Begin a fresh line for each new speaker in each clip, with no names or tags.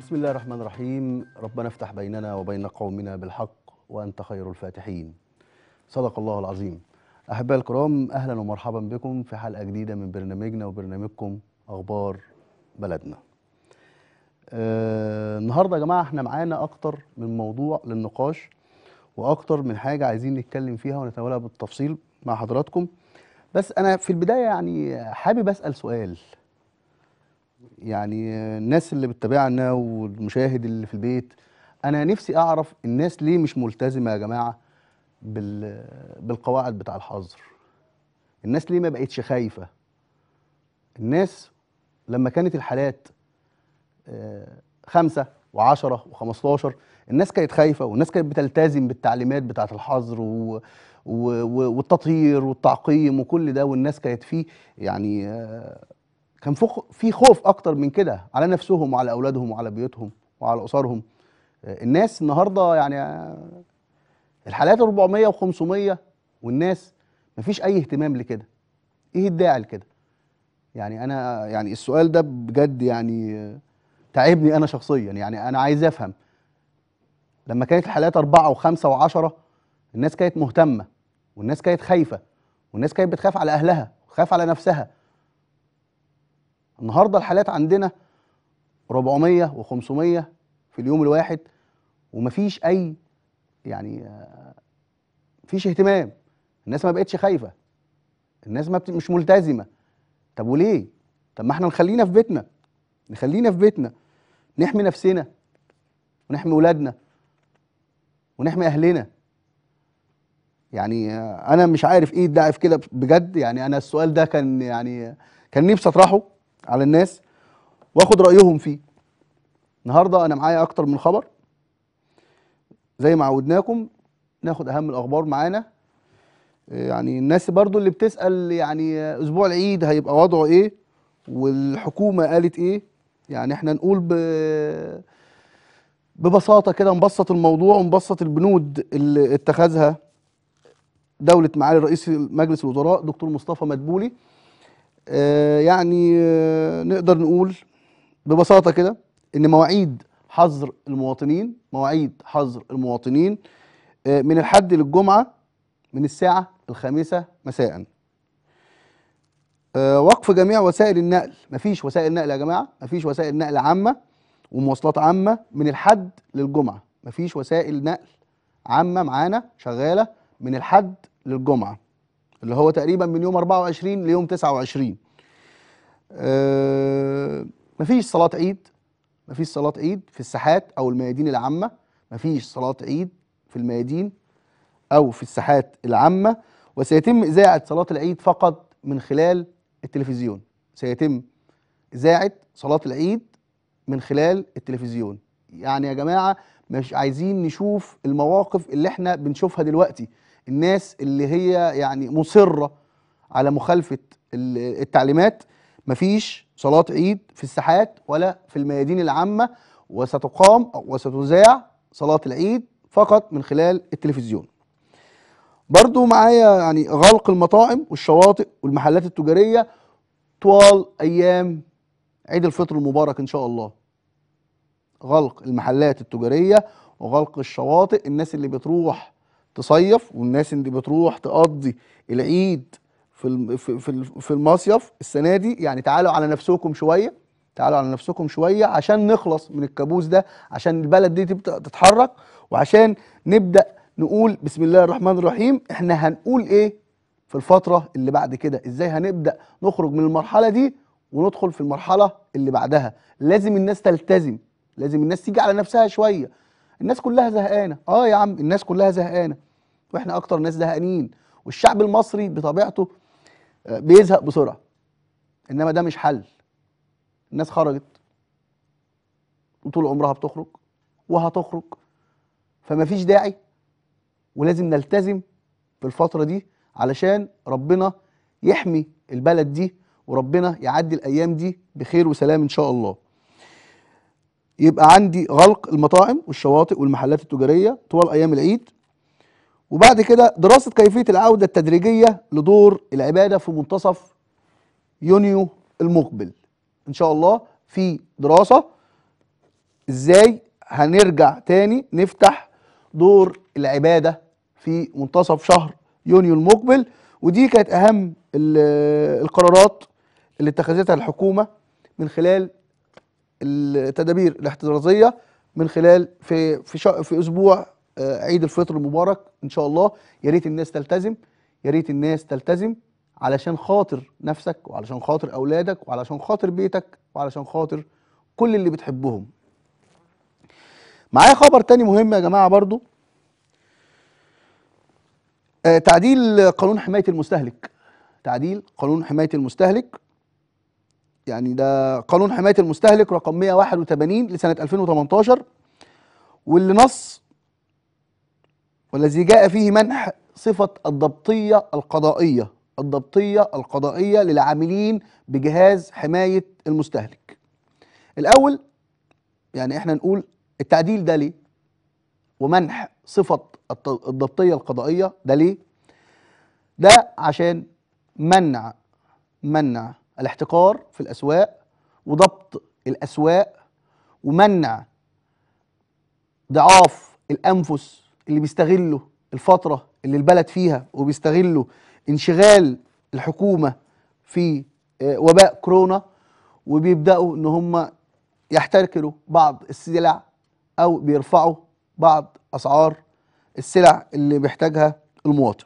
بسم الله الرحمن الرحيم ربنا افتح بيننا وبين قومنا بالحق وأنت خير الفاتحين صدق الله العظيم أحبائي الكرام أهلا ومرحبا بكم في حلقة جديدة من برنامجنا وبرنامجكم أخبار بلدنا آه النهاردة يا جماعة احنا معانا أكتر من موضوع للنقاش وأكتر من حاجة عايزين نتكلم فيها ونتناولها بالتفصيل مع حضراتكم بس أنا في البداية يعني حابب أسأل سؤال يعني الناس اللي بتتابعنا والمشاهد اللي في البيت انا نفسي اعرف الناس ليه مش ملتزمه يا جماعه بال بالقواعد بتاع الحظر الناس ليه ما بقتش خايفه الناس لما كانت الحالات آه، خمسة وعشرة وخمستاشر الناس كانت خايفة والناس كانت بتلتزم بالتعليمات بتاعة الحظر و... و... و... والتطهير والتعقيم وكل ده والناس كانت فيه يعني آه، كان فوق في خوف اكتر من كده على نفسهم وعلى اولادهم وعلى بيوتهم وعلى اسرهم آه، الناس النهارده يعني آه، الحالات 400 و500 والناس مفيش اي اهتمام لكده ايه الداعي لكده يعني انا يعني السؤال ده بجد يعني آه، تعبني انا شخصيا يعني انا عايز افهم لما كانت الحالات أربعة وخمسة وعشرة الناس كانت مهتمة والناس كانت خايفة والناس كانت بتخاف على أهلها وخاف على نفسها النهارده الحالات عندنا 400 و500 في اليوم الواحد ومفيش اي يعني آه، مفيش اهتمام الناس ما بقتش خايفه الناس ما بت... مش ملتزمه طب وليه طب ما احنا نخلينا في بيتنا نخلينا في بيتنا نحمي نفسنا ونحمي ولادنا ونحمي اهلنا يعني آه، انا مش عارف ايه الداعي في كده بجد يعني انا السؤال ده كان يعني كان نفسي اطرحه على الناس واخد رايهم فيه النهارده انا معايا اكتر من خبر زي ما عودناكم ناخد اهم الاخبار معانا يعني الناس برضو اللي بتسال يعني اسبوع العيد هيبقى وضعه ايه والحكومه قالت ايه يعني احنا نقول ب ببساطه كده نبسط الموضوع ونبسط البنود اللي اتخذها دوله معالي رئيس مجلس الوزراء دكتور مصطفى مدبولي آه، يعني آه، نقدر نقول ببساطة كده إن مواعيد حظر المواطنين مواعيد حظر المواطنين آه، من الحد للجمعة من الساعة الخامسة مساء آه، وقف جميع وسائل النقل مفيش وسائل نقل يا جماعة مفيش وسائل نقل عامة ومواصلات عامة من الحد للجمعة مفيش وسائل نقل عامة معانا شغالة من الحد للجمعة اللي هو تقريبا من يوم 24 ليوم 29 آه مفيش صلاة عيد مفيش صلاة عيد في الساحات أو الميادين العامة مفيش صلاة عيد في الميادين أو في الساحات العامة وسيتم إذاعة صلاة العيد فقط من خلال التلفزيون سيتم إذاعة صلاة العيد من خلال التلفزيون يعني يا جماعة مش عايزين نشوف المواقف اللي احنا بنشوفها دلوقتي الناس اللي هي يعني مصرة على مخالفة ال- التعليمات مفيش صلاة عيد في الساحات ولا في الميادين العامة وستقام أو وستذاع صلاة العيد فقط من خلال التلفزيون برضو معايا يعني غلق المطاعم والشواطئ والمحلات التجارية طوال أيام عيد الفطر المبارك إن شاء الله غلق المحلات التجارية وغلق الشواطئ الناس اللي بتروح تصيف والناس اللي بتروح تقضي العيد في الم- في في ال- في المصيف السنه دي يعني تعالوا على نفسكم شويه تعالوا على نفسكم شويه عشان نخلص من الكابوس ده عشان البلد دي تبدا تتحرك وعشان نبدا نقول بسم الله الرحمن الرحيم احنا هنقول ايه في الفتره اللي بعد كده ازاي هنبدا نخرج من المرحله دي وندخل في المرحله اللي بعدها لازم الناس تلتزم لازم الناس تيجي على نفسها شويه الناس كلها زهقانه اه يا عم الناس كلها زهقانه واحنا اكتر ناس زهقانين والشعب المصري بطبيعته آه، بيزهق بسرعه انما ده مش حل الناس خرجت وطول عمرها بتخرج وهتخرج فما فيش داعي ولازم نلتزم في الفتره دي علشان ربنا يحمي البلد دي وربنا يعدي الايام دي بخير وسلام ان شاء الله يبقى عندي غلق المطاعم والشواطئ والمحلات التجاريه طوال ايام العيد وبعد كده دراسه كيفيه العوده التدريجيه لدور العباده في منتصف يونيو المقبل ان شاء الله في دراسه ازاي هنرجع تاني نفتح دور العباده في منتصف شهر يونيو المقبل ودي كانت اهم ال- القرارات اللي اتخذتها الحكومه من خلال التدابير الاحترازيه من خلال في في شا في اسبوع آه، عيد الفطر المبارك ان شاء الله يا ريت الناس تلتزم يا ريت الناس تلتزم علشان خاطر نفسك وعلشان خاطر اولادك وعلشان خاطر بيتك وعلشان خاطر كل اللي بتحبهم معايا خبر تاني مهم يا جماعه برضو آه، تعديل قانون حمايه المستهلك تعديل قانون حمايه المستهلك يعني ده قانون حمايه المستهلك رقم 181 لسنه 2018 واللي نص والذي جاء فيه منح صفه الضبطيه القضائيه الضبطيه القضائيه للعاملين بجهاز حمايه المستهلك. الاول يعني احنا نقول التعديل ده ليه؟ ومنح صفه الت- الضبطيه القضائيه ده ليه؟ ده عشان منع منع الاحتكار في الاسواق وضبط الاسواق ومنع ضعاف الانفس اللي بيستغلوا الفتره اللي البلد فيها وبيستغلوا انشغال الحكومه في آه، وباء كورونا وبيبداوا ان هم يحتكروا بعض السلع او بيرفعوا بعض اسعار السلع اللي بيحتاجها المواطن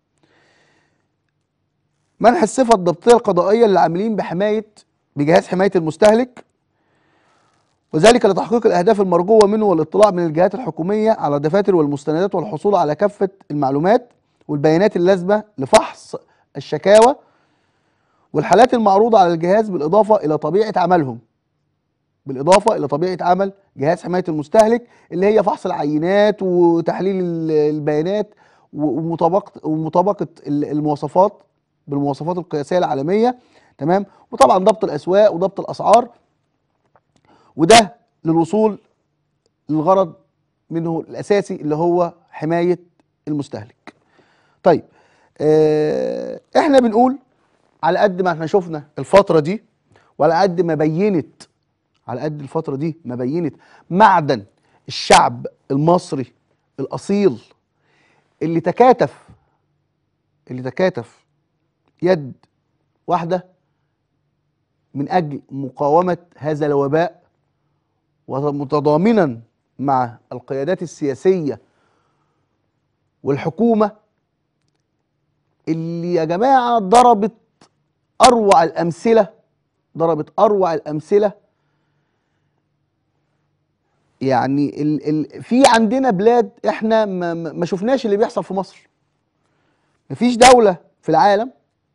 منح الصفة الضبطية القضائية للعاملين بحماية بجهاز حماية المستهلك وذلك لتحقيق الأهداف المرجوة منه والاطلاع من الجهات الحكومية على الدفاتر والمستندات والحصول على كافة المعلومات والبيانات اللازمة لفحص الشكاوى والحالات المعروضة على الجهاز بالإضافة إلى طبيعة عملهم بالإضافة إلى طبيعة عمل جهاز حماية المستهلك اللي هي فحص العينات وتحليل ال- البيانات ومطابقة ومطابقة ال- المواصفات بالمواصفات القياسيه العالميه تمام وطبعا ضبط الاسواق وضبط الاسعار وده للوصول للغرض منه الاساسي اللي هو حمايه المستهلك. طيب آه احنا بنقول على قد ما احنا شفنا الفتره دي وعلى قد ما بينت على قد الفتره دي ما بينت معدن الشعب المصري الاصيل اللي تكاتف اللي تكاتف يد واحدة من أجل مقاومة هذا الوباء ومتضامنا مع القيادات السياسية والحكومة اللي يا جماعة ضربت أروع الأمثلة ضربت أروع الأمثلة يعني ال ال في عندنا بلاد احنا ما, ما ما شفناش اللي بيحصل في مصر مفيش دولة في العالم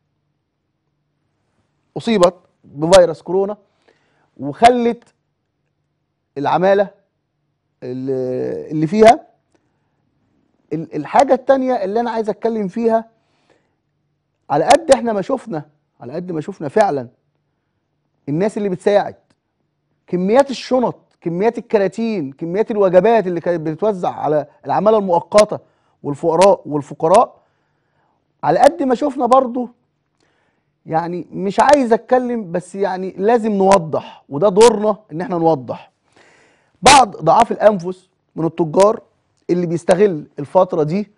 اصيبت بفيروس كورونا وخلت العماله اللي اللي فيها ال- الحاجه التانية اللي انا عايز اتكلم فيها على قد احنا ما شفنا على قد ما شفنا فعلا الناس اللي بتساعد كميات الشنط كميات الكراتين كميات الوجبات اللي كانت بتتوزع على العماله المؤقته والفقراء والفقراء على قد ما شفنا برضو يعني مش عايز اتكلم بس يعني لازم نوضح وده دورنا ان احنا نوضح بعض ضعاف الانفس من التجار اللي بيستغل الفتره دي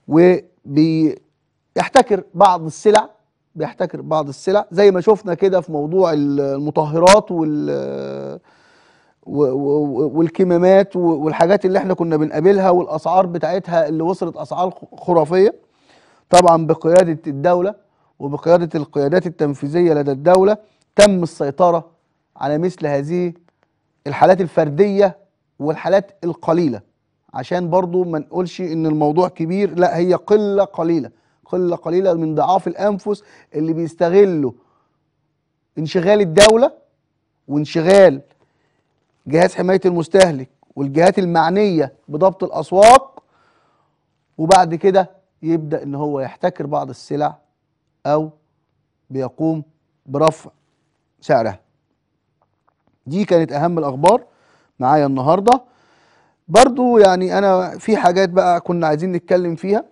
وبيحتكر بعض السلع بيحتكر بعض السلع زي ما شفنا كده في موضوع المطهرات وال و- و- والكمامات و- والحاجات اللي احنا كنا بنقابلها والاسعار بتاعتها اللي وصلت اسعار خرافيه طبعا بقياده الدوله وبقياده القيادات التنفيذيه لدى الدوله تم السيطره على مثل هذه الحالات الفرديه والحالات القليله عشان برضو ما نقولش ان الموضوع كبير لا هي قله قليله قله قليله من ضعاف الانفس اللي بيستغلوا انشغال الدوله وانشغال جهاز حمايه المستهلك والجهات المعنيه بضبط الاسواق وبعد كده يبدا ان هو يحتكر بعض السلع او بيقوم برفع سعرها دي كانت اهم الاخبار معايا النهارده برضو يعني انا في حاجات بقى كنا عايزين نتكلم فيها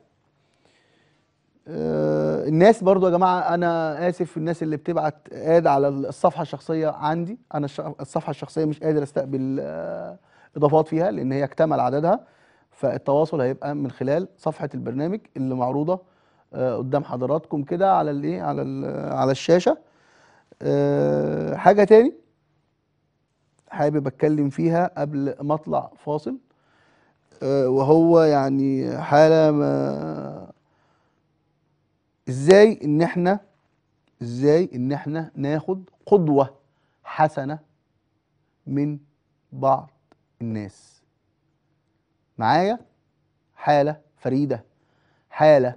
آه، الناس برضو يا جماعه انا اسف الناس اللي بتبعت اد على الصفحه الشخصيه عندي انا الش- الصفحه الشخصيه مش قادر استقبل آه، اضافات فيها لان هي اكتمل عددها فالتواصل هيبقى من خلال صفحه البرنامج اللي معروضه آه، قدام حضراتكم كده على الايه على ال- على الشاشه آه، حاجه تاني حابب اتكلم فيها قبل ما اطلع فاصل آه، وهو يعني حاله ما ازاي ان احنا ازاي ان احنا ناخد قدوه حسنه من بعض الناس معايا حاله فريده حاله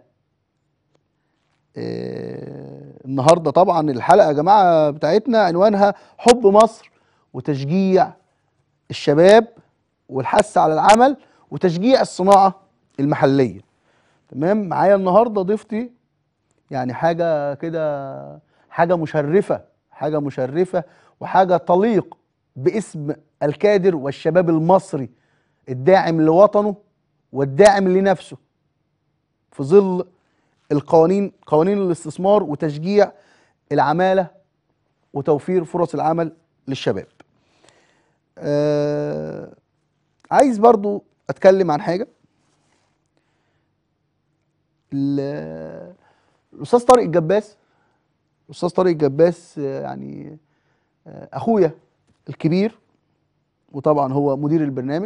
آه، النهارده طبعا الحلقه يا جماعه بتاعتنا عنوانها حب مصر وتشجيع الشباب والحث على العمل وتشجيع الصناعه المحليه تمام معايا النهارده ضيفتي يعني حاجه كده حاجه مشرفه حاجه مشرفه وحاجه تليق باسم الكادر والشباب المصري الداعم لوطنه والداعم لنفسه في ظل القوانين قوانين الاستثمار وتشجيع العماله وتوفير فرص العمل للشباب. آه عايز برضو اتكلم عن حاجه ال- الاستاذ طارق الجباس الاستاذ طارق الجباس آه، يعني آه، اخويا الكبير وطبعا هو مدير البرنامج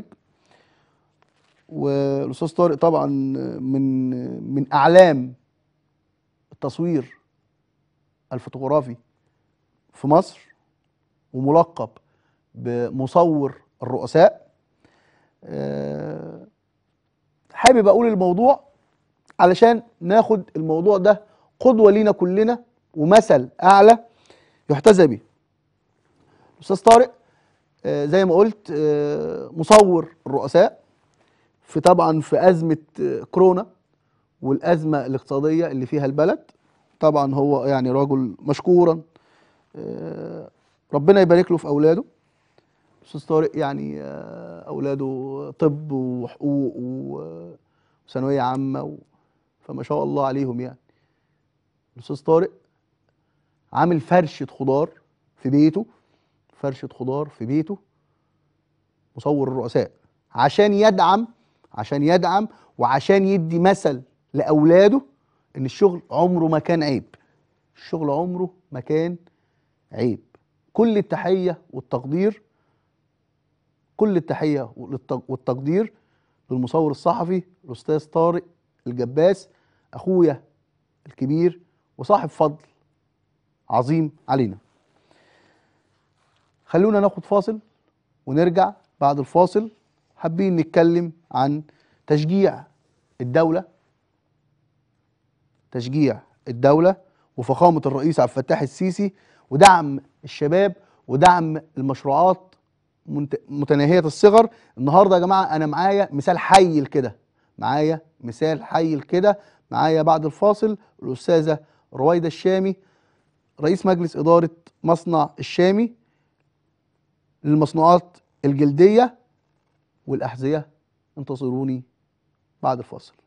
والاستاذ طارق طبعا من من اعلام التصوير الفوتوغرافي في مصر وملقب بمصور الرؤساء آه، حابب اقول الموضوع علشان ناخد الموضوع ده قدوه لينا كلنا ومثل اعلى يحتذى به الاستاذ طارق آه، زي ما قلت آه، مصور الرؤساء في طبعا في ازمه آه، كورونا والازمه الاقتصاديه اللي فيها البلد طبعا هو يعني رجل مشكورا آه، ربنا يبارك له في اولاده استاذ طارق يعني آه، اولاده طب وحقوق و- وثانويه عامه و... فما شاء الله عليهم يعني الاستاذ طارق عامل فرشه خضار في بيته فرشه خضار في بيته مصور الرؤساء عشان يدعم عشان يدعم وعشان يدي مثل لاولاده ان الشغل عمره ما كان عيب الشغل عمره ما كان عيب كل التحيه والتقدير كل التحيه والت- والتقدير للمصور الصحفي الاستاذ طارق الجباس اخويا الكبير وصاحب فضل عظيم علينا خلونا ناخد فاصل ونرجع بعد الفاصل حابين نتكلم عن تشجيع الدولة تشجيع الدولة وفخامة الرئيس عبد الفتاح السيسي ودعم الشباب ودعم المشروعات منت- متناهية الصغر النهاردة يا جماعة أنا معايا مثال حي لكده معايا مثال حي لكده معايا بعد الفاصل الأستاذة رويدة الشامي رئيس مجلس إدارة مصنع الشامي للمصنوعات الجلدية والأحذية انتظروني بعد الفاصل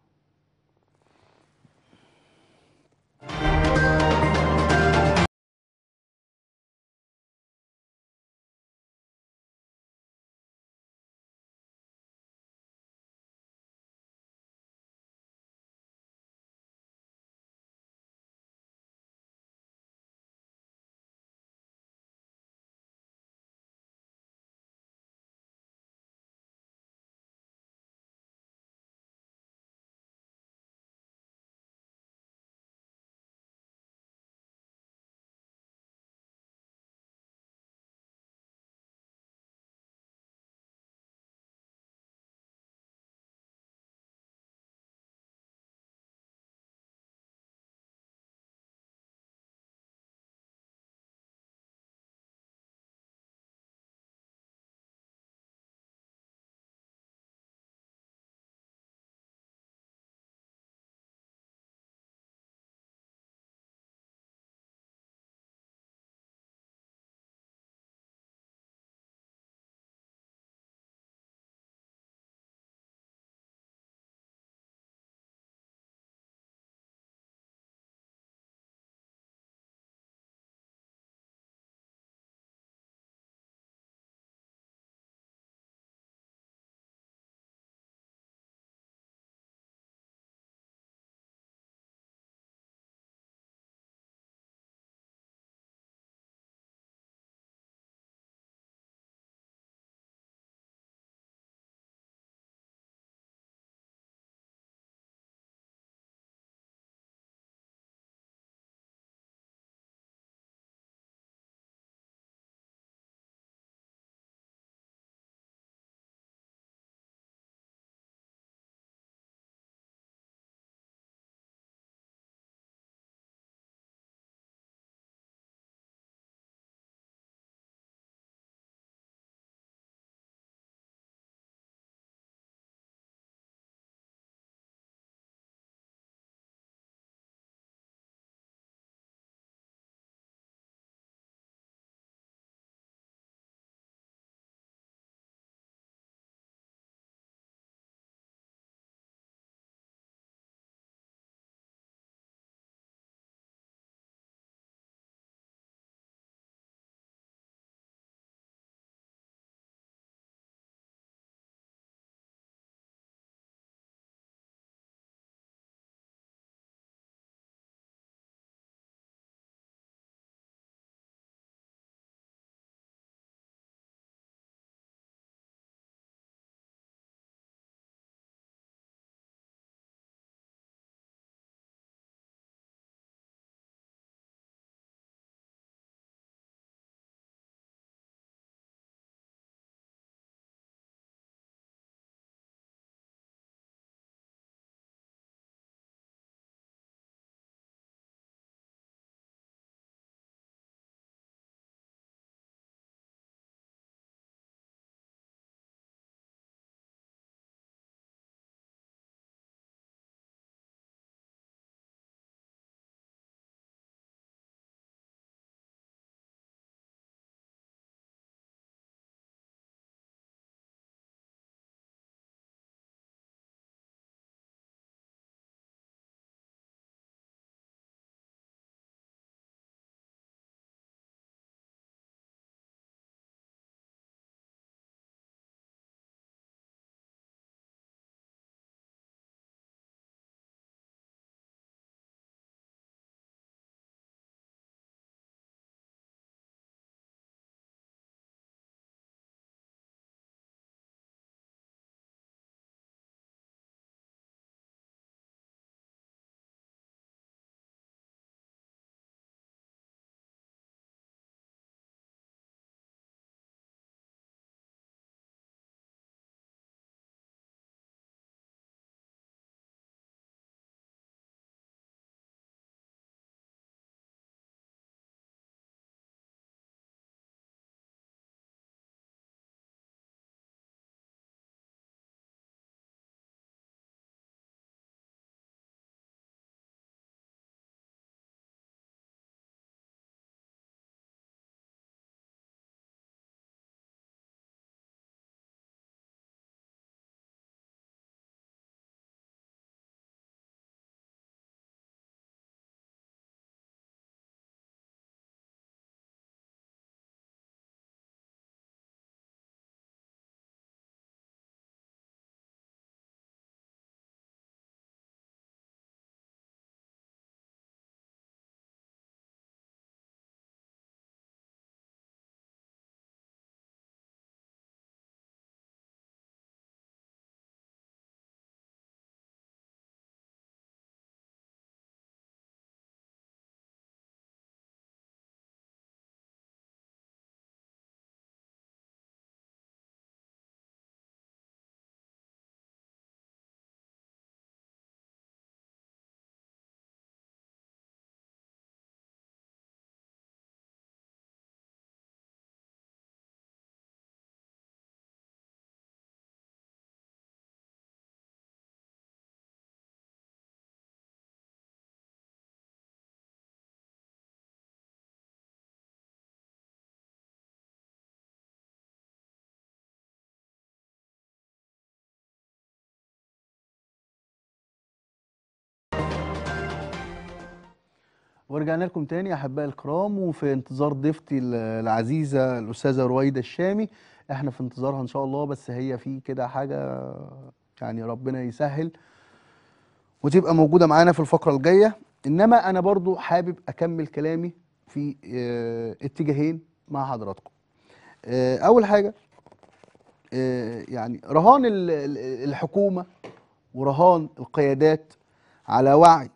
ورجعنا لكم تاني احبائي الكرام وفي انتظار ضيفتي ال- العزيزه الاستاذه رويده الشامي احنا في انتظارها ان شاء الله بس هي في كده حاجه يعني ربنا يسهل وتبقى موجوده معانا في الفقره الجايه انما انا برضو حابب اكمل كلامي في آه، اتجاهين مع حضراتكم آه، اول حاجه آه، يعني رهان ال- ال- الحكومه ورهان القيادات على وعي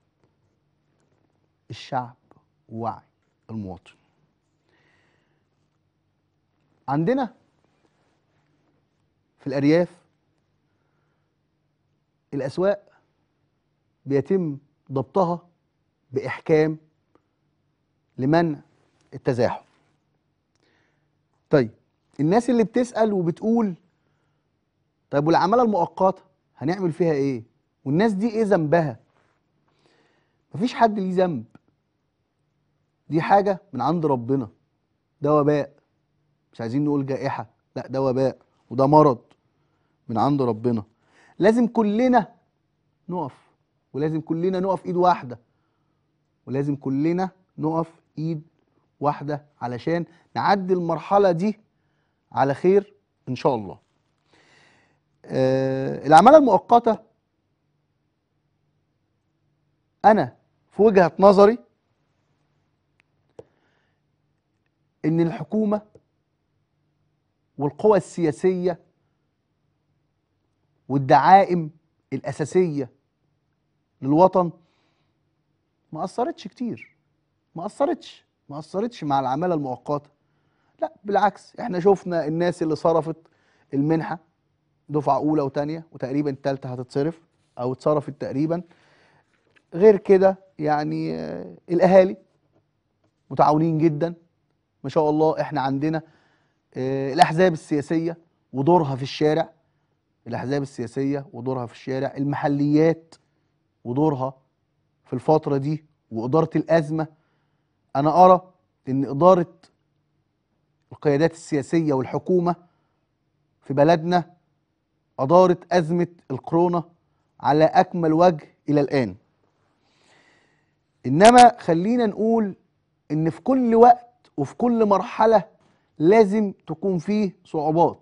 الشعب ووعي المواطن عندنا في الأرياف الأسواق بيتم ضبطها بإحكام لمنع التزاحم طيب الناس اللي بتسأل وبتقول طيب والعمالة المؤقتة هنعمل فيها ايه والناس دي ايه ذنبها مفيش حد ليه ذنب دي حاجة من عند ربنا ده وباء مش عايزين نقول جائحة لا ده وباء وده مرض من عند ربنا لازم كلنا نقف ولازم كلنا نقف ايد واحدة ولازم كلنا نقف ايد واحدة علشان نعدي المرحلة دي على خير ان شاء الله آه العمالة المؤقتة انا في وجهة نظري ان الحكومة والقوى السياسية والدعائم الأساسية للوطن ما أثرتش كتير ما أثرتش ما أثرتش مع العمالة المؤقتة لا بالعكس احنا شفنا الناس اللي صرفت المنحة دفعة أولى وتانية وتقريبا التالتة هتتصرف أو اتصرفت تقريبا غير كده يعني آه، الأهالي متعاونين جدا ما شاء الله احنا عندنا آه، الأحزاب السياسية ودورها في الشارع الأحزاب السياسية ودورها في الشارع المحليات ودورها في الفترة دي وإدارة الأزمة أنا أرى إن إدارة القيادات السياسية والحكومة في بلدنا أدارت أزمة الكورونا على أكمل وجه إلى الآن إنما خلينا نقول إن في كل وقت وفي كل مرحلة لازم تكون فيه صعوبات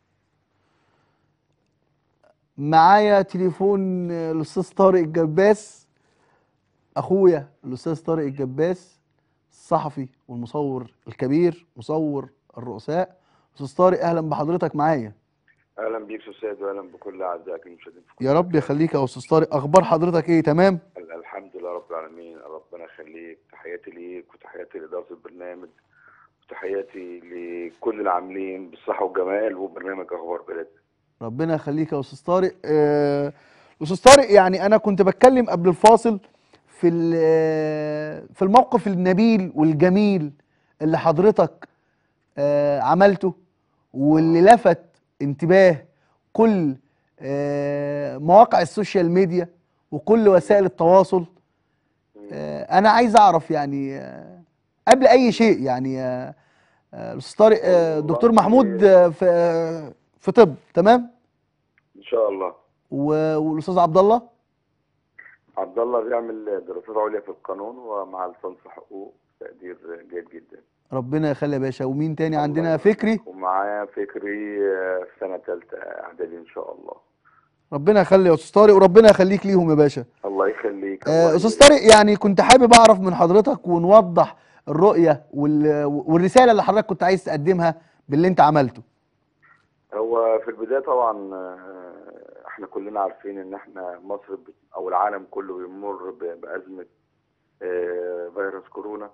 معايا تليفون الأستاذ طارق الجباس أخويا الأستاذ طارق الجباس الصحفي والمصور الكبير مصور الرؤساء أستاذ طارق أهلا بحضرتك معايا
اهلا بيك يا استاذ واهلا بكل اعزائك المشاهدين في كل
يا رب
مكان.
يخليك يا أستاذ طارق أخبار حضرتك إيه تمام
ال- الحمد لله رب العالمين ربنا يخليك تحياتي ليك وتحياتي لاداره البرنامج وتحياتي لكل العاملين بالصحه والجمال وبرنامج اخبار بلد
ربنا يخليك يا استاذ طارق آه، استاذ طارق يعني انا كنت بتكلم قبل الفاصل في ال- في الموقف النبيل والجميل اللي حضرتك آه، عملته واللي لفت انتباه كل آه، مواقع السوشيال ميديا وكل وسائل التواصل آه، انا عايز اعرف يعني آه، قبل اي شيء يعني آه، آه، الاستاذ طارق آه، دكتور
والله-
محمود آه، في آه، في طب تمام
ان شاء الله
و- والاستاذ عبد الله
عبد الله بيعمل دراسات عليا في القانون ومع لسان في حقوق تقدير جيد جدا
ربنا يخلي يا باشا ومين تاني
الله
عندنا
يبارك
فكري
ومعايا فكري آه، في سنه ثالثه اعدادي ان شاء الله
ربنا يخلي يا استاذ طارق وربنا يخليك ليهم يا باشا
الله يخليك
آه،
الله
استاذ
يبارك.
طارق يعني كنت حابب اعرف من حضرتك ونوضح الرؤيه وال- والرساله اللي حضرتك كنت عايز تقدمها باللي انت عملته
هو في البداية طبعا آه، احنا كلنا عارفين ان احنا مصر بت- او العالم كله بيمر ب- بأزمة آه، فيروس كورونا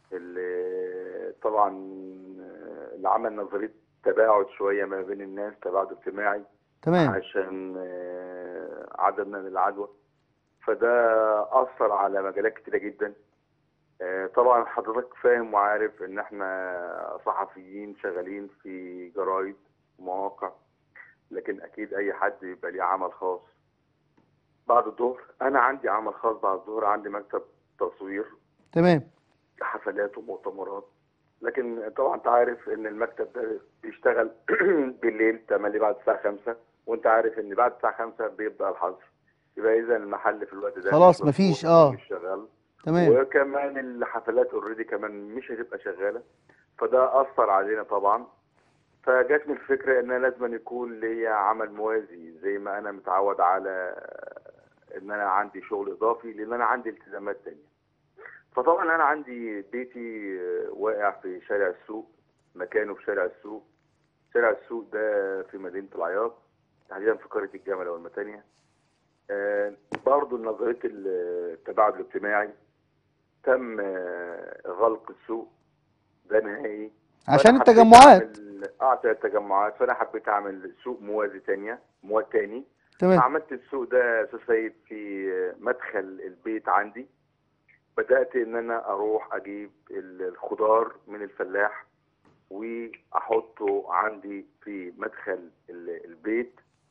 اللي طبعا آه، اللي عمل نظرية تباعد شوية ما بين الناس تباعد اجتماعي
تمام
عشان آه، عدم من العدوى فده أثر على مجالات كتيرة جدا آه، طبعا حضرتك فاهم وعارف ان احنا صحفيين شغالين في جرايد ومواقع لكن اكيد اي حد يبقى ليه عمل خاص بعد الظهر انا عندي عمل خاص بعد الظهر عندي مكتب تصوير
تمام
حفلات ومؤتمرات لكن طبعا انت عارف ان المكتب ده بيشتغل بالليل تملي بعد الساعه 5 وانت عارف ان بعد الساعه 5 بيبدا الحظر يبقى اذا المحل في الوقت ده
خلاص
مش
مفيش،
مفتوح،
آه.
مش شغال
تمام
وكمان الحفلات اوريدي كمان مش هتبقى شغاله فده اثر علينا طبعا فجاتني الفكره ان أنا لازم يكون ليا عمل موازي زي ما انا متعود على ان انا عندي شغل اضافي لان انا عندي التزامات تانية فطبعا انا عندي بيتي واقع في شارع السوق مكانه في شارع السوق شارع السوق ده في مدينه العياط تحديدا في قريه الجمل والمتانيه آه برضه نظريه التباعد الاجتماعي تم آه، غلق السوق ده نهائي
عشان
فأنا حبيت
التجمعات
أعمل- اه عشان التجمعات فانا حبيت اعمل سوق موازي تانية مواد تاني
تمام
عملت السوق ده يا استاذ سيد في مدخل البيت عندي بدات ان انا اروح اجيب ال- الخضار من الفلاح واحطه عندي في مدخل ال- البيت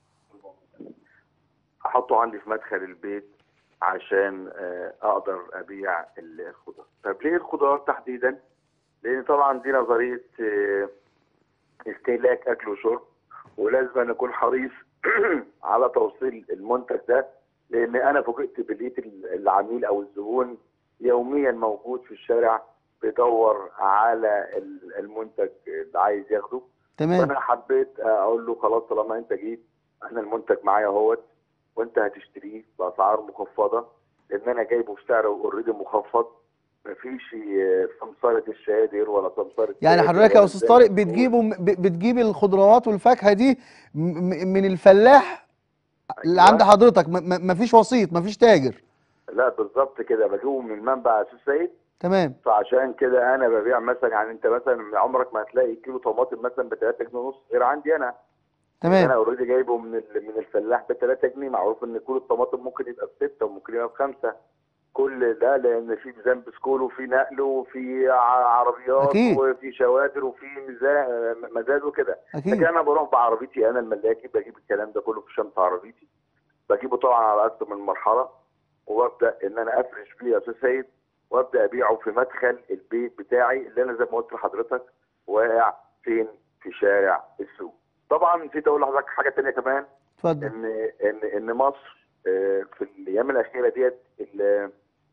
احطه عندي في مدخل البيت عشان آه، اقدر ابيع الخضار طب ليه الخضار تحديدا لان طبعا دي نظريه آه، استهلاك اكل وشرب ولازم أن اكون حريص على توصيل المنتج ده لان انا فوجئت بلقيت العميل او الزبون يوميا موجود في الشارع بيدور على ال- المنتج اللي عايز ياخده
تمام
فانا حبيت اقول له خلاص طالما انت جيت انا المنتج معايا اهوت وانت هتشتريه باسعار مخفضه لان انا جايبه بسعر اوريدي مخفض مفيش آه، سمسره الشادر ولا سمسره
يعني
تاجر
حضرتك يا
ولا
استاذ
زي
طارق
ما بتقول.
بتجيبه م- ب- بتجيب الخضروات والفاكهه دي م- م- من الفلاح اللي
أيوة.
عند حضرتك م- م- مفيش وسيط مفيش تاجر
لا بالظبط كده بجيبه من المنبع يا استاذ سيد
تمام
فعشان كده انا ببيع مثلا يعني انت مثلا عمرك ما هتلاقي كيلو طماطم مثلا ب 3 جنيه ونص غير عندي انا انا
تمام
اوريدي جايبه من ال- من الفلاح ب 3 جنيه معروف ان كيلو الطماطم ممكن يبقى بستة وممكن يبقى بخمسة كل ده لان في ميزان بسكول وفي نقل وفي ع- عربيات
أكيد.
وفي شوادر وفي ميزان مزاد وكده لكن
اكيد
انا بروح بعربيتي انا الملاكي بجيب الكلام ده كله في شنطه عربيتي بجيبه طبعا على اكثر من مرحله وابدا ان انا افرش بيه يا استاذ سيد وابدا ابيعه في مدخل البيت بتاعي اللي انا زي ما قلت لحضرتك واقع فين في شارع السوق طبعا نسيت اقول لحضرتك حاجه تانية كمان
اتفضل
ان ان ان مصر آه، في الايام الاخيره ديت ال-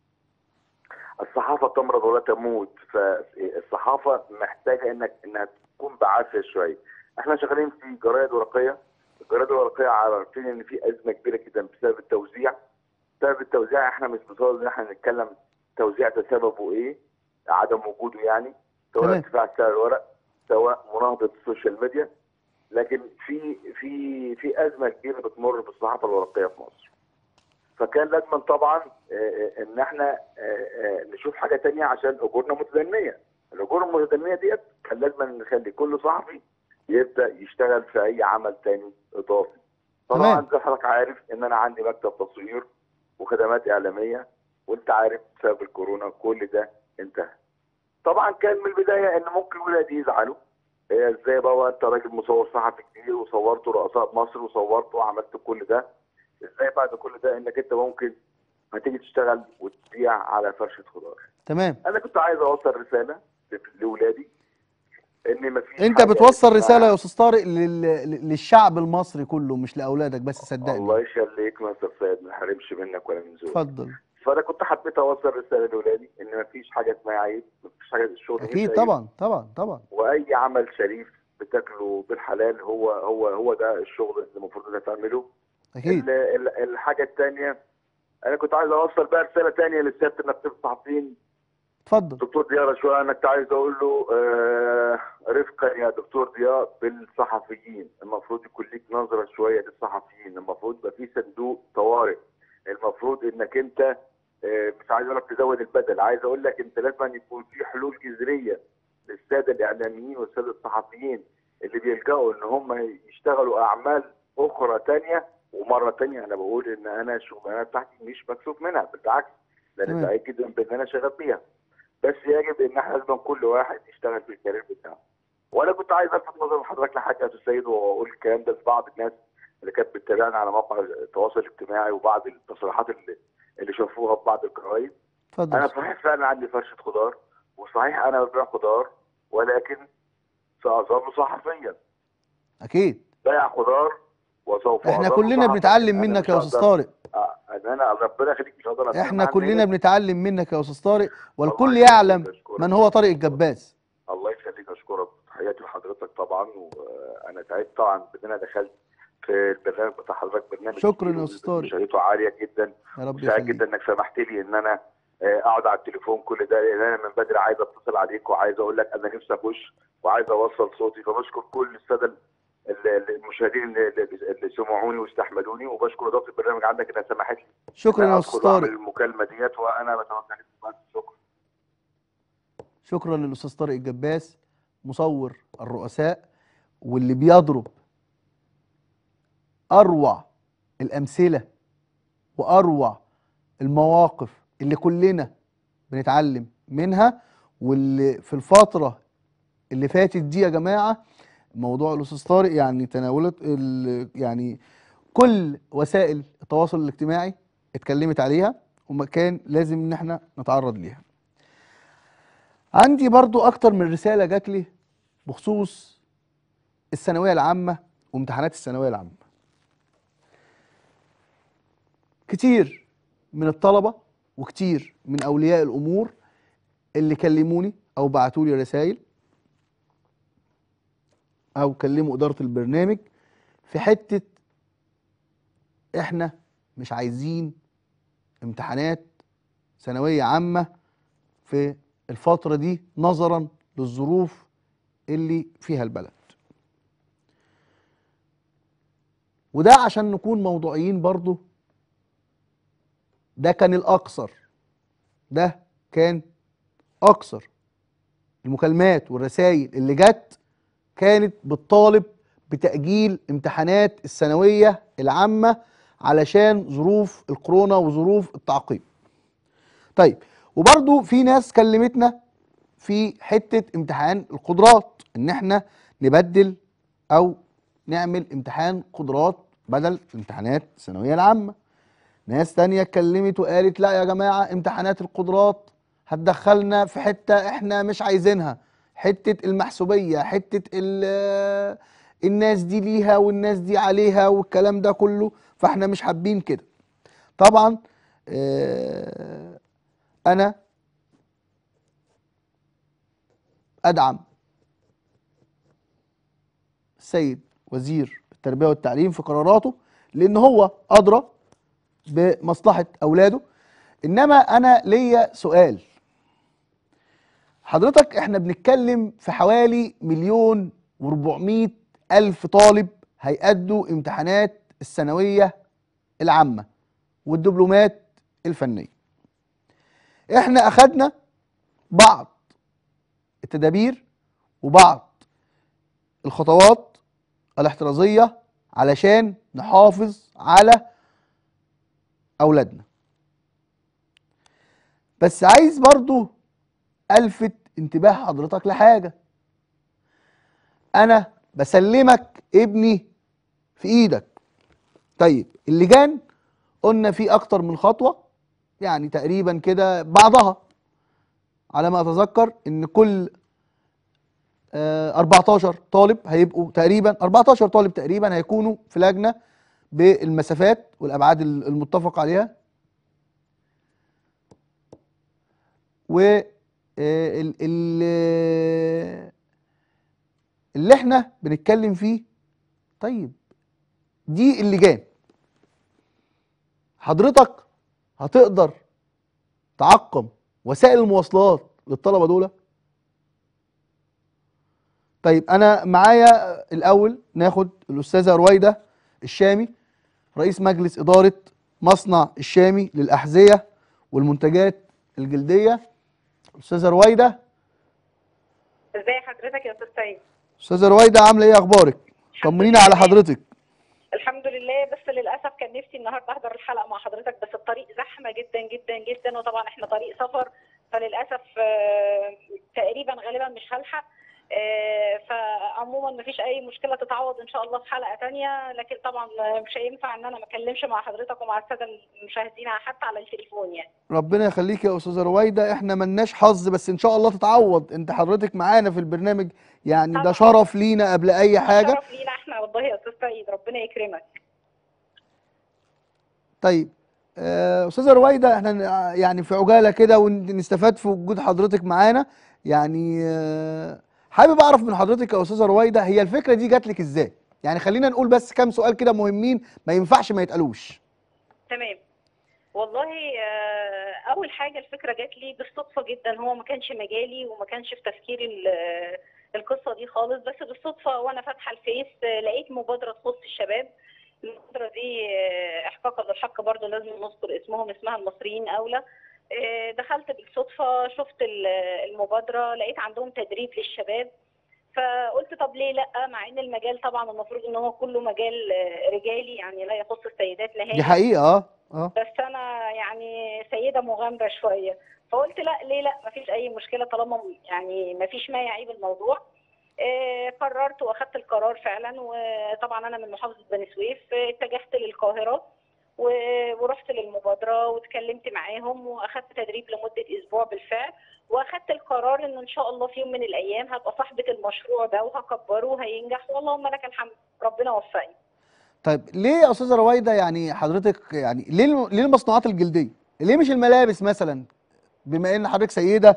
الصحافه تمرض ولا تموت فالصحافه محتاجه انك انها تكون بعافيه شويه احنا شغالين في جرايد ورقيه الجرايد الورقيه عارفين ان في ازمه كبيره جدا بسبب التوزيع بسبب التوزيع احنا مش بنصور ان احنا نتكلم توزيع ده سببه ايه عدم وجوده يعني سواء
تمام.
ارتفاع سعر الورق سواء مناهضه السوشيال ميديا لكن في في في ازمه كبيره بتمر بالصحافه الورقيه في مصر فكان لازم طبعا آه، آه، ان احنا آه، آه، نشوف حاجه تانية عشان اجورنا متدنيه الاجور المتدنيه ديت كان لازم نخلي كل صحفي يبدا يشتغل في اي عمل تاني اضافي طبعا
تمام.
زي حضرتك عارف ان انا عندي مكتب تصوير وخدمات اعلاميه وانت عارف بسبب الكورونا كل ده انتهى طبعا كان من البدايه ان ممكن ولادي يزعلوا إيه ازاي بقى انت راجل مصور صحفي كبير وصورت رؤساء مصر وصورت وعملت كل ده ازاي بعد كل ده انك انت ممكن هتيجي تشتغل وتبيع على فرشه خضار
تمام
انا كنت عايز اوصل رساله لاولادي ان مفيش
انت
حاجة
بتوصل
اسمها-
رساله يا استاذ طارق لل... للشعب المصري كله مش لاولادك بس صدقني
الله يخليك يا استاذ سيد ما نحرمش منك ولا من ذوقك
اتفضل
فانا كنت حبيت اوصل رساله لاولادي ان مفيش حاجه اسمها عيب مفيش حاجه الشغل مش
اكيد
عيب.
طبعا طبعا طبعا
واي عمل شريف بتاكله بالحلال هو هو هو ده الشغل اللي المفروض انك تعمله
اكيد
ال- ال- الحاجه الثانيه انا كنت عايز اوصل بقى رساله ثانيه للسياده النقيب الصحفيين
اتفضل
دكتور ضياء رشوان انا كنت عايز اقول له آه رفقا يا دكتور ضياء بالصحفيين المفروض يكون ليك نظره شويه للصحفيين المفروض يبقى في صندوق طوارئ المفروض انك انت آه مش عايز اقول لك تزود البدل عايز اقول لك انت لازم أن يكون في حلول جذريه للساده الاعلاميين والساده الصحفيين اللي بيلجأوا ان هم يشتغلوا اعمال اخرى تانية ومره تانية انا بقول ان انا الشغلانه بتاعتي مش مكسوف منها بالعكس لان
تمام.
سعيد جدا بان انا شغال بيها بس يجب ان احنا لازم كل واحد يشتغل في الكارير بتاعه وانا كنت عايز الفت نظر حضرتك لحاجه يا استاذ سيد واقول الكلام ده لبعض الناس اللي كانت بتتابعنا على مواقع التواصل الاجتماعي وبعض التصريحات اللي اللي شافوها في بعض الجرايد انا
اتفضل
صحيح فعلا عندي فرشه خضار وصحيح انا ببيع خضار ولكن ساظل صحفيا
اكيد
بيع خضار وسوف
احنا
أظل
كلنا
صحفياً.
بنتعلم
أنا
منك
مش
يا
هقدر-
استاذ طارق
آه، ان انا ربنا يخليك مش هقدر أستغنى
احنا
عن
كلنا
مهنتي.
بنتعلم منك يا استاذ طارق والكل
الله يخليك،
يعلم
أشكرك.
من هو طارق الجباس
الله يخليك اشكرك تحياتي لحضرتك طبعا وانا سعيد طبعا بان انا دخلت في البرنامج بتاع حضرتك برنامج
شكراً
كبير
يا أستاذ طارق.
مشاهدته عاليه جدا
يا رب
سعيد
يخليك
جدا انك سمحت لي ان انا آه، اقعد على التليفون كل ده لان انا من بدري عايز اتصل عليك وعايز اقول لك انا نفسي اخش وعايز اوصل صوتي فبشكر كل الساده ال- ال- المشاهدين اللي, اللي- اللي سمعوني واستحملوني وبشكر اداره البرنامج عندك انها سمحت لي
شكرا
إن أنا
يا
أدخل
استاذ
وأعمل
طارق
المكالمه ديت وانا بتوجه لك بعد الشكر
شكرا للاستاذ طارق الجباس مصور الرؤساء واللي بيضرب اروع الامثله واروع المواقف اللي كلنا بنتعلم منها واللي في الفتره اللي فاتت دي يا جماعه موضوع الاستاذ طارق يعني تناولت ال- يعني كل وسائل التواصل الاجتماعي اتكلمت عليها وكان لازم ان احنا نتعرض ليها عندي برضو اكتر من رسالة جات لي بخصوص الثانوية العامة وامتحانات الثانوية العامة كتير من الطلبة وكتير من اولياء الامور اللي كلموني او بعتوا لي رسائل او كلموا ادارة البرنامج في حتة احنا مش عايزين امتحانات ثانوية عامة في الفترة دي نظرا للظروف اللي فيها البلد وده عشان نكون موضوعيين برضو ده كان الأكثر ده كان أكثر المكالمات والرسائل اللي جت كانت بتطالب بتأجيل امتحانات الثانوية العامة علشان ظروف الكورونا وظروف التعقيم طيب وبرضو في ناس كلمتنا في حتة امتحان القدرات ان احنا نبدل او نعمل امتحان قدرات بدل امتحانات الثانوية العامة ناس تانية اتكلمت وقالت لا يا جماعة امتحانات القدرات هتدخلنا في حتة احنا مش عايزينها حتة المحسوبية حتة ال- الناس دي ليها والناس دي عليها والكلام ده كله فاحنا مش حابين كده طبعا آه، انا ادعم السيد وزير التربيه والتعليم في قراراته لان هو ادرى بمصلحه اولاده انما انا ليا سؤال حضرتك احنا بنتكلم في حوالي مليون و400 الف طالب هيأدوا امتحانات الثانويه العامه والدبلومات الفنيه احنا اخدنا بعض التدابير وبعض الخطوات الاحترازية علشان نحافظ على أولادنا بس عايز برضو ألفت انتباه حضرتك لحاجة أنا بسلمك ابني في إيدك طيب اللجان قلنا في أكتر من خطوة يعني تقريبا كده بعضها على ما اتذكر ان كل آه، 14 طالب هيبقوا تقريبا 14 طالب تقريبا هيكونوا في لجنه بالمسافات والابعاد ال- المتفق عليها و آه، ال- ال- اللي احنا بنتكلم فيه طيب دي اللجان حضرتك هتقدر تعقم وسائل المواصلات للطلبه دول طيب انا معايا الاول ناخد الاستاذه رويده الشامي رئيس مجلس اداره مصنع الشامي للاحذيه والمنتجات الجلديه استاذه رويده
ازاي حضرتك يا استاذ سعيد
استاذه رويده عامله ايه اخبارك طمنينا على حضرتك
الحمد لله بس للاسف كان نفسي النهارده احضر الحلقه مع حضرتك بس الطريق زحمه جدا جدا جدا وطبعا احنا طريق سفر فللاسف آه، تقريبا غالبا مش هلحق آه، فعموما مفيش اي مشكله تتعوض ان شاء الله في حلقه تانية لكن طبعا مش هينفع ان انا ما اكلمش مع حضرتك ومع الساده المشاهدين حتى على التليفون يعني
ربنا يخليك يا استاذه رويده احنا ملناش حظ بس ان شاء الله تتعوض انت حضرتك معانا في البرنامج يعني ده
طبعاً.
شرف لينا قبل اي حاجه
شرف لينا احنا والله يا استاذ سيد ربنا يكرمك
طيب آه، استاذه رويده احنا ن- يعني في عجاله كده ونستفاد في وجود حضرتك معانا يعني آه، حابب اعرف من حضرتك يا استاذه رويده هي الفكره دي جات لك ازاي يعني خلينا نقول بس كام سؤال كده مهمين ما ينفعش ما يتقالوش
تمام والله آه، اول حاجه الفكره جات لي بالصدفه جدا هو ما كانش مجالي وما كانش في تفكيري ال- القصه دي خالص بس بالصدفه وانا فاتحه الفيس آه، لقيت مبادره تخص الشباب المبادره دي آه، احقاقا للحق برضه لازم نذكر اسمهم اسمها المصريين اولى آه، دخلت بالصدفه شفت ال- المبادره لقيت عندهم تدريب للشباب فقلت طب ليه لا مع ان المجال طبعا المفروض ان هو كله مجال آه، رجالي يعني لا يخص السيدات نهائي
دي حقيقه اه اه
بس انا يعني سيده مغامره شويه فقلت لا ليه لا مفيش اي مشكله طالما م- يعني مفيش ما يعيب الموضوع آه، قررت واخدت القرار فعلا وطبعا انا من محافظه بني سويف آه، اتجهت للقاهره و- ورحت للمبادره واتكلمت معاهم واخدت تدريب لمده اسبوع بالفعل واخدت القرار ان ان شاء الله في يوم من الايام هبقى صاحبه المشروع ده وهكبره وهينجح واللهم لك الحمد ربنا وفقني
طيب ليه يا استاذه رويده يعني حضرتك يعني ليه الم- ليه المصنوعات الجلديه ليه مش الملابس مثلا بما ان حضرتك سيده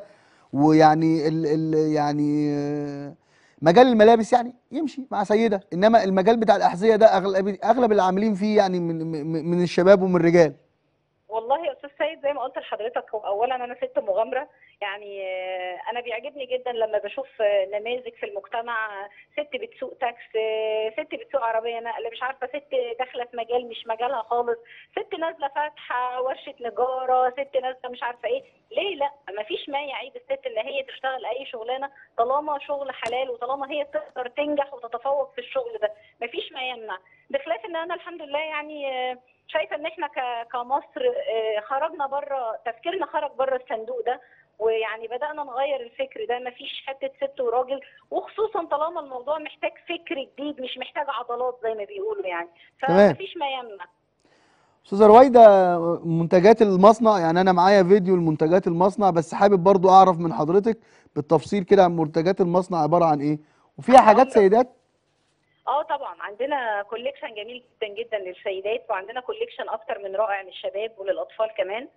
ويعني ال ال يعني آه، مجال الملابس يعني يمشي مع سيده انما المجال بتاع الاحذيه ده اغلب اغلب العاملين فيه يعني من من من الشباب ومن الرجال
والله يا استاذ سيد زي ما قلت لحضرتك هو اولا انا ست مغامره يعني آه، انا بيعجبني جدا لما بشوف آه، نماذج في المجتمع آه، ست بتسوق تاكس آه، ست بتسوق عربيه نقل مش عارفه ست داخله في مجال مش مجالها خالص ست نازله فاتحه ورشه نجاره ست نازله مش عارفه ايه ليه لا مفيش ما يعيب الست ان هي تشتغل اي شغلانه طالما شغل حلال وطالما هي تقدر تنجح وتتفوق في الشغل ده مفيش ما يمنع بخلاف ان انا الحمد لله يعني آه، شايفه ان احنا ك- كمصر آه، خرجنا بره تفكيرنا خرج بره الصندوق ده ويعني بدانا نغير الفكر ده مفيش حته ست وراجل وخصوصا طالما الموضوع محتاج فكر جديد مش محتاج عضلات زي ما بيقولوا يعني
تمام.
فمفيش ما يمنع
استاذه رويده منتجات المصنع يعني انا معايا فيديو لمنتجات المصنع بس حابب برضو اعرف من حضرتك بالتفصيل كده عن منتجات المصنع عباره عن ايه وفيها حاجات
عمرك.
سيدات
اه طبعا عندنا كوليكشن جميل جدا جدا للسيدات وعندنا كوليكشن اكتر من رائع للشباب وللاطفال كمان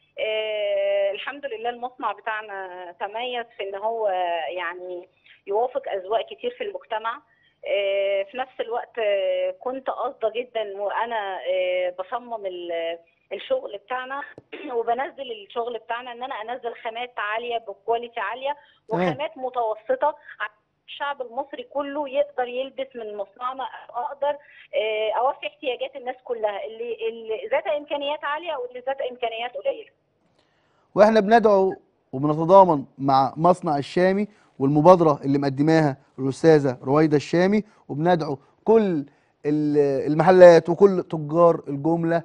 آه الحمد لله المصنع بتاعنا تميز في ان هو يعني يوافق اذواق كتير في المجتمع آه في نفس الوقت آه كنت قاصده جدا وانا آه بصمم ال- الشغل بتاعنا وبنزل الشغل بتاعنا ان انا انزل خامات عاليه بكواليتي عاليه
تمام.
وخامات متوسطه الشعب المصري كله يقدر يلبس من مصنعنا اقدر آه، اوفي احتياجات الناس كلها اللي اللي ذات امكانيات عاليه واللي ذات امكانيات قليله
واحنا بندعو وبنتضامن مع مصنع الشامي والمبادره اللي مقدماها الاستاذه رويده الشامي وبندعو كل ال- المحلات وكل تجار الجمله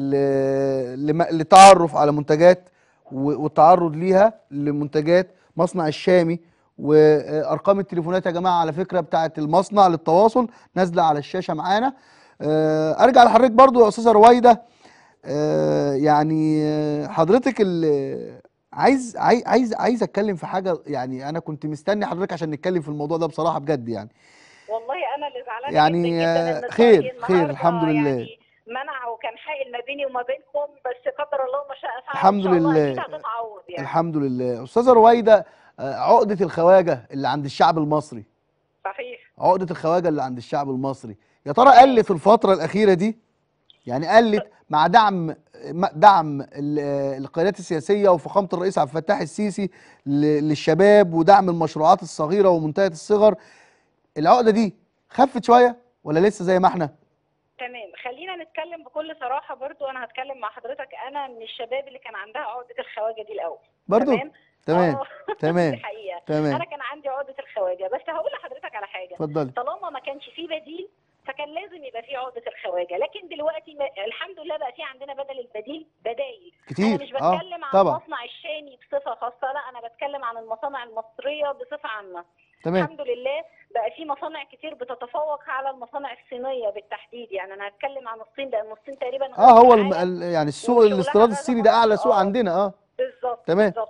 ل- لم- للتعرف على منتجات و- والتعرض ليها لمنتجات مصنع الشامي وارقام التليفونات يا جماعه على فكره بتاعه المصنع للتواصل نازله على الشاشه معانا آه، ارجع لحضرتك برضو يا استاذه رويده آه، يعني آه، حضرتك ال- عايز عايز عايز عايز اتكلم في حاجه يعني انا كنت مستني حضرتك عشان نتكلم في الموضوع ده بصراحه بجد يعني
والله انا اللي زعلانه
يعني،
جدا جدا ان
آه، خير-
الرأي
خير،
النهاردة
الحمد لله.
يعني منع وكان حائل ما بيني وما بينكم بس قدر الله ما شاء فعل
الحمد
إن شاء الله
لله.
أكيد هتتعوض يعني
الحمد لله استاذه رويده آه، عقده الخواجه اللي عند الشعب المصري
صحيح
عقده الخواجه اللي عند الشعب المصري يا ترى قلت في الفتره الاخيره دي يعني قلت مع دعم دعم ال- القيادات السياسيه وفخامه الرئيس عبد الفتاح السيسي ل- للشباب ودعم المشروعات الصغيره ومنتهيه الصغر العقده دي خفت شويه ولا لسه زي ما احنا
تمام خلينا نتكلم بكل صراحه برضو انا هتكلم مع حضرتك انا من الشباب اللي كان عندها عقده الخواجه دي الاول
برضو
تمام
تمام
آه،
تمام
دي حقيقه
تمام
انا كان عندي عقده الخواجه بس هقول لحضرتك على حاجه
اتفضلي
طالما ما كانش فيه بديل فكان لازم يبقى فيه عقده الخواجه لكن دلوقتي ما الحمد لله بقى في عندنا بدل البديل بدايل انا مش
كتير اه
بتكلم عن
طبعا
المصنع الشامي بصفه خاصه لا انا بتكلم عن المصانع المصريه بصفه عامه
تمام
الحمد لله بقى في مصانع كتير بتتفوق على المصانع الصينيه بالتحديد يعني انا هتكلم عن الصين لان الصين تقريبا
اه هو
غزت
الم...
العالم.
ال- يعني السوق
وشغلها
الاستيراد
غزا
الصيني ده اعلى
مصر.
سوق
آه.
عندنا اه
بالظبط
تمام.
بالظبط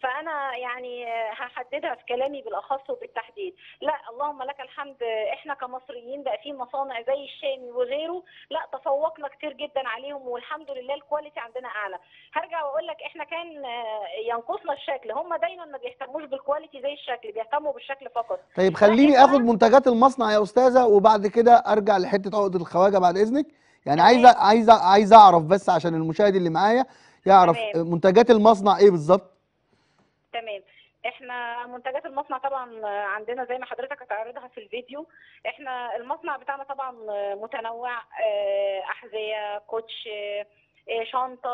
فانا يعني آه، هحددها في كلامي بالاخص وبالتحديد لا اللهم لك الحمد آه، احنا كمصريين بقى في مصانع زي الشامي وغيره لا تفوقنا كتير جدا عليهم والحمد لله الكواليتي عندنا اعلى هرجع واقول لك احنا كان آه، ينقصنا الشكل هم دايما ما بيهتموش بالكواليتي زي الشكل بيهتموا بالشكل فقط
طيب خليني
إحنا-
اخد منتجات المصنع يا استاذه وبعد كده ارجع لحته عقده الخواجه بعد اذنك يعني
تمام.
عايزه عايزه عايزه اعرف بس عشان المشاهد اللي معايا يعرف
تمام.
منتجات المصنع ايه بالظبط
تمام احنا منتجات المصنع طبعا عندنا زي ما حضرتك هتعرضها في الفيديو احنا المصنع بتاعنا طبعا متنوع اه، احذيه كوتش اه، اه، شنطه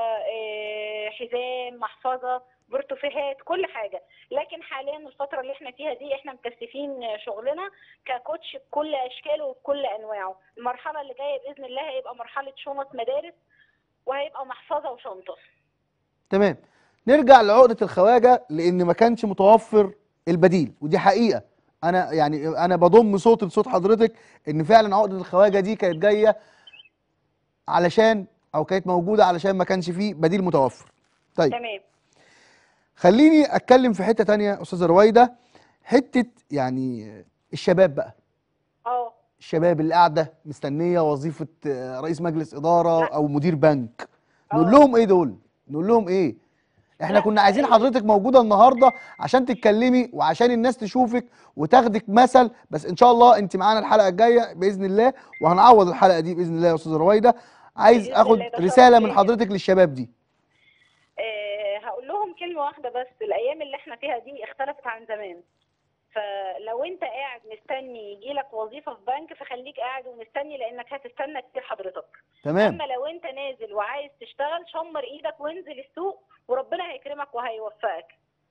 اه، حزام محفظه برتوفيهات كل حاجه لكن حاليا الفتره اللي احنا فيها دي احنا مكثفين شغلنا ككوتش بكل اشكاله وبكل انواعه المرحله اللي جايه باذن الله هيبقى مرحله شنط مدارس وهيبقى محفظه وشنطه
تمام نرجع لعقده الخواجه لان ما كانش متوفر البديل ودي حقيقه انا يعني انا بضم صوت لصوت حضرتك ان فعلا عقده الخواجه دي كانت جايه علشان او كانت موجوده علشان ما كانش فيه بديل متوفر طيب
تمام
خليني اتكلم في حته تانية استاذه رويده حته يعني الشباب بقى
اه
الشباب اللي قاعده مستنيه وظيفه آه، رئيس مجلس اداره
لا.
او مدير بنك نقول
آه.
لهم ايه دول نقول لهم ايه احنا
لا،
كنا عايزين
إيه.
حضرتك موجوده النهارده عشان تتكلمي وعشان الناس تشوفك وتاخدك مثل بس ان شاء الله انت معانا الحلقه الجايه باذن الله وهنعوض الحلقه دي باذن الله يا استاذه رويده عايز
بإذن
اخد
الله، ده
رساله
شرف
من
ليا.
حضرتك للشباب دي
آه، هقول لهم كلمة واحدة بس الأيام اللي احنا فيها دي اختلفت عن زمان فلو انت قاعد مستني يجيلك وظيفة في بنك فخليك قاعد ومستني لأنك هتستنى كتير حضرتك
تمام
أما لو انت نازل وعايز تشتغل شمر إيدك وانزل السوق وربنا هيكرمك وهيوفقك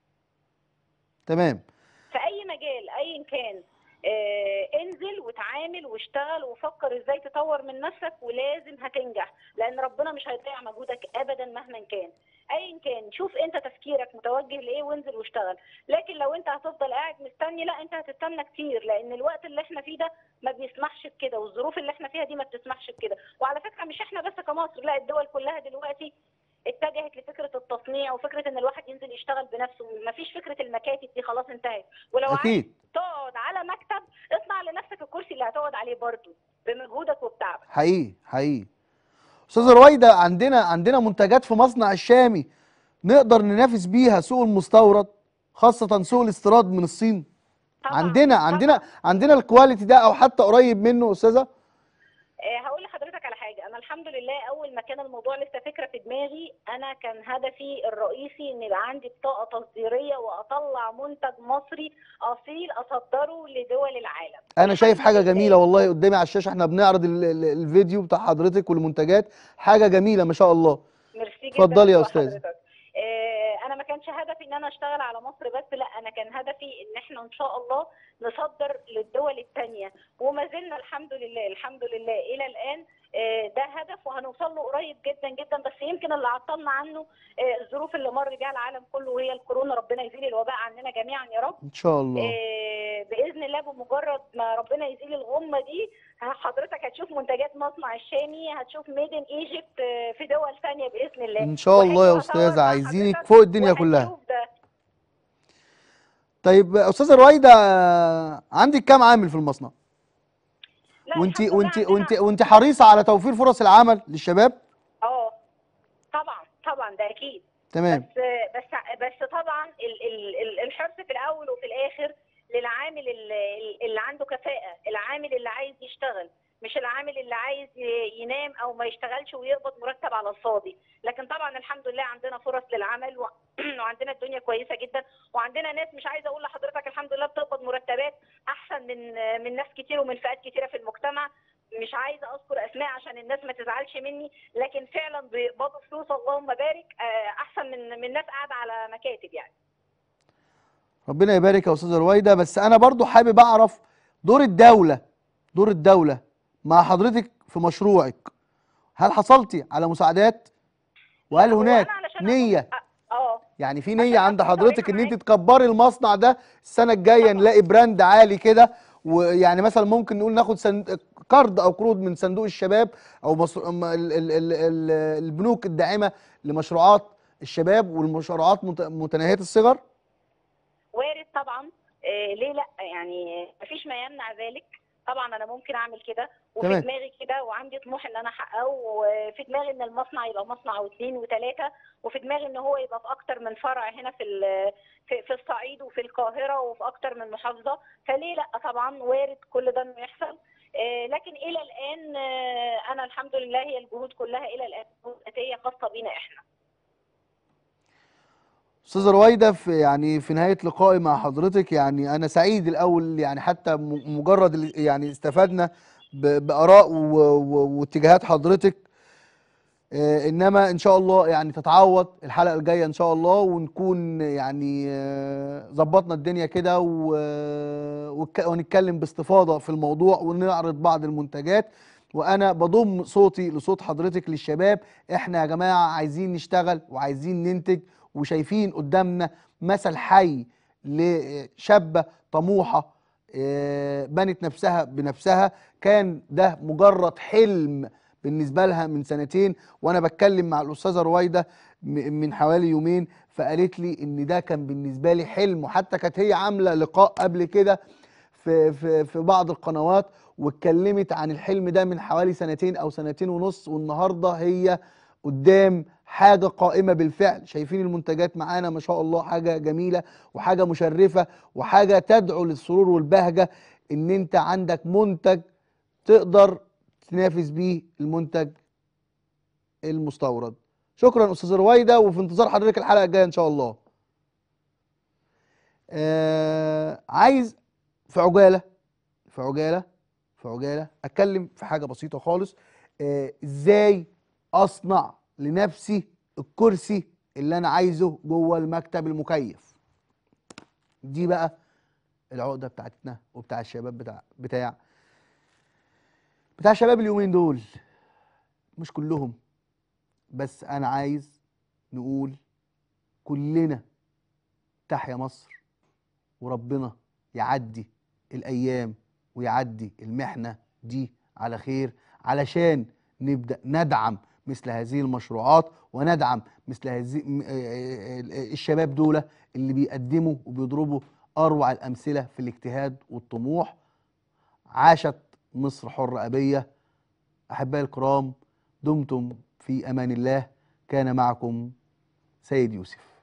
تمام
في أي مجال أيا كان آه، انزل وتعامل واشتغل وفكر ازاي تطور من نفسك ولازم هتنجح لان ربنا مش هيضيع مجهودك ابدا مهما كان ايا كان شوف انت تفكيرك متوجه لايه وانزل واشتغل لكن لو انت هتفضل قاعد مستني لا انت هتستنى كتير لان الوقت اللي احنا فيه ده ما بيسمحش بكده والظروف اللي احنا فيها دي ما بتسمحش بكده وعلى فكره مش احنا بس كمصر لا الدول كلها دلوقتي اتجهت لفكره التصنيع وفكره ان الواحد ينزل يشتغل بنفسه مفيش فكره المكاتب دي خلاص انتهت ولو عايز
اكيد
تقعد على مكتب اصنع لنفسك الكرسي اللي هتقعد عليه برضه بمجهودك وبتعبك
حقيقي حقيقي استاذه رويده عندنا عندنا منتجات في مصنع الشامي نقدر ننافس بيها سوق المستورد خاصه سوق الاستيراد من الصين
طبعاً،
عندنا
طبعاً.
عندنا عندنا الكواليتي ده او حتى قريب منه استاذه
آه، هقول لحضرتك على حاجه انا الحمد لله اول ما كان الموضوع لسه فكره في دماغي انا كان هدفي الرئيسي ان يبقى عندي بطاقه تصديريه واطلع منتج مصري اصيل اصدره لدول العالم
انا شايف
الحمد
حاجه
لله.
جميله والله قدامي على الشاشه احنا بنعرض ال- ال- الفيديو بتاع حضرتك والمنتجات حاجه جميله ما شاء الله
ميرسي جدا
اتفضلي يا
لذوق
أستاذة.
حضرتك. آه، انا ما كانش هدفي ان انا اشتغل على مصر بس لا انا كان هدفي ان احنا ان شاء الله نصدر للدول الثانيه وما زلنا الحمد لله الحمد لله الى الان آه، ده هدف وهنوصل له قريب جدا جدا بس يمكن اللي عطلنا عنه آه، الظروف اللي مر بيها العالم كله وهي الكورونا ربنا يزيل الوباء عننا جميعا يا رب
ان شاء الله
آه، باذن الله بمجرد ما ربنا يزيل الغمه دي حضرتك هتشوف منتجات مصنع الشامي هتشوف ميد ان ايجيبت في دول ثانيه باذن الله
ان شاء الله يا
وهيجوا أصور
استاذه
مع
عايزينك
حضرتك
فوق الدنيا كلها
وهتشوف ده.
طيب استاذه رويده عندك كام عامل في المصنع
لا،
وانت
الحمد لله
وانت
عندنا-
وانت وانت حريصه على توفير فرص العمل للشباب
اه طبعا طبعا ده اكيد
تمام
بس بس بس طبعا ال- ال- ال- الحرص في الاول وفي الاخر للعامل اللي, اللي عنده كفاءه العامل اللي عايز يشتغل مش العامل اللي عايز ي- ينام او ما يشتغلش ويقبض مرتب على الفاضي لكن طبعا الحمد لله عندنا فرص للعمل و... وعندنا الدنيا كويسه جدا وعندنا ناس مش عايزه اقول لحضرتك الحمد لله بتقبض مرتبات احسن من من ناس كتير ومن فئات كتيره في المجتمع مش عايزه اذكر اسماء عشان الناس ما تزعلش مني لكن فعلا بيقبضوا فلوس اللهم بارك آه، احسن من من ناس قاعده على مكاتب يعني
ربنا يبارك يا استاذه رويده بس انا برضو حابب اعرف دور الدوله دور الدوله مع حضرتك في مشروعك هل حصلتي على مساعدات وهل
هو
هناك
أنا علشان
نيه
أكون- اه
يعني في
عشان
نيه عند
أكون
حضرتك
صريحة
ان انت
معاك.
تكبري المصنع ده السنه الجايه
طبعاً.
نلاقي براند عالي كده ويعني مثلا ممكن نقول ناخد سند... قرض او قروض من صندوق الشباب او مصر... ال... ال... ال... ال... البنوك الداعمه لمشروعات الشباب والمشروعات مت- متناهيه الصغر
وارد طبعا آه ليه لا يعني مفيش ما يمنع ذلك طبعا انا ممكن اعمل كده وفي
تمام.
دماغي كده وعندي طموح ان انا احققه وفي دماغي ان المصنع يبقى مصنع واثنين وثلاثه وفي دماغي ان هو يبقى في اكتر من فرع هنا في ال- في, في الصعيد وفي القاهره وفي اكتر من محافظه فليه لا طبعا وارد كل ده انه يحصل آه، لكن الى الان آه، انا الحمد لله هي الجهود كلها الى الان جهود ذاتيه خاصه بينا احنا
استاذه رويده في يعني في نهايه لقائي مع حضرتك يعني انا سعيد الاول يعني حتى م- مجرد ال- يعني استفدنا ب- باراء و- و- واتجاهات حضرتك آه، انما ان شاء الله يعني تتعوض الحلقه الجايه ان شاء الله ونكون يعني آه، ظبطنا الدنيا كده و- وك- ونتكلم باستفاضه في الموضوع ونعرض بعض المنتجات وانا بضم صوتي لصوت حضرتك للشباب احنا يا جماعه عايزين نشتغل وعايزين ننتج وشايفين قدامنا مثل حي لشابه طموحه آه، بنت نفسها بنفسها كان ده مجرد حلم بالنسبه لها من سنتين وانا بتكلم مع الاستاذه رويده م- من حوالي يومين فقالت لي ان ده كان بالنسبه لي حلم وحتى كانت هي عامله لقاء قبل كده في في في بعض القنوات واتكلمت عن الحلم ده من حوالي سنتين او سنتين ونص والنهارده هي قدام حاجه قائمه بالفعل شايفين المنتجات معانا ما شاء الله حاجه جميله وحاجه مشرفه وحاجه تدعو للسرور والبهجه ان انت عندك منتج تقدر تنافس بيه المنتج المستورد شكرا استاذ رويده وفي انتظار حضرتك الحلقه الجايه ان شاء الله آه عايز في عجاله في عجاله في عجاله اتكلم في حاجه بسيطه خالص آه ازاي اصنع لنفسي الكرسي اللي انا عايزه جوه المكتب المكيف دي بقى العقده بتاعتنا وبتاع الشباب بتاع بتاع بتاع الشباب اليومين دول مش كلهم بس انا عايز نقول كلنا تحيا مصر وربنا يعدي الايام ويعدي المحنه دي على خير علشان نبدا ندعم مثل هذه المشروعات وندعم مثل هذه م- آه، آه، آه، الشباب دول اللي بيقدموا وبيضربوا اروع الامثله في الاجتهاد والطموح عاشت مصر حرة أبية أحبائي الكرام دمتم في أمان الله كان معكم سيد يوسف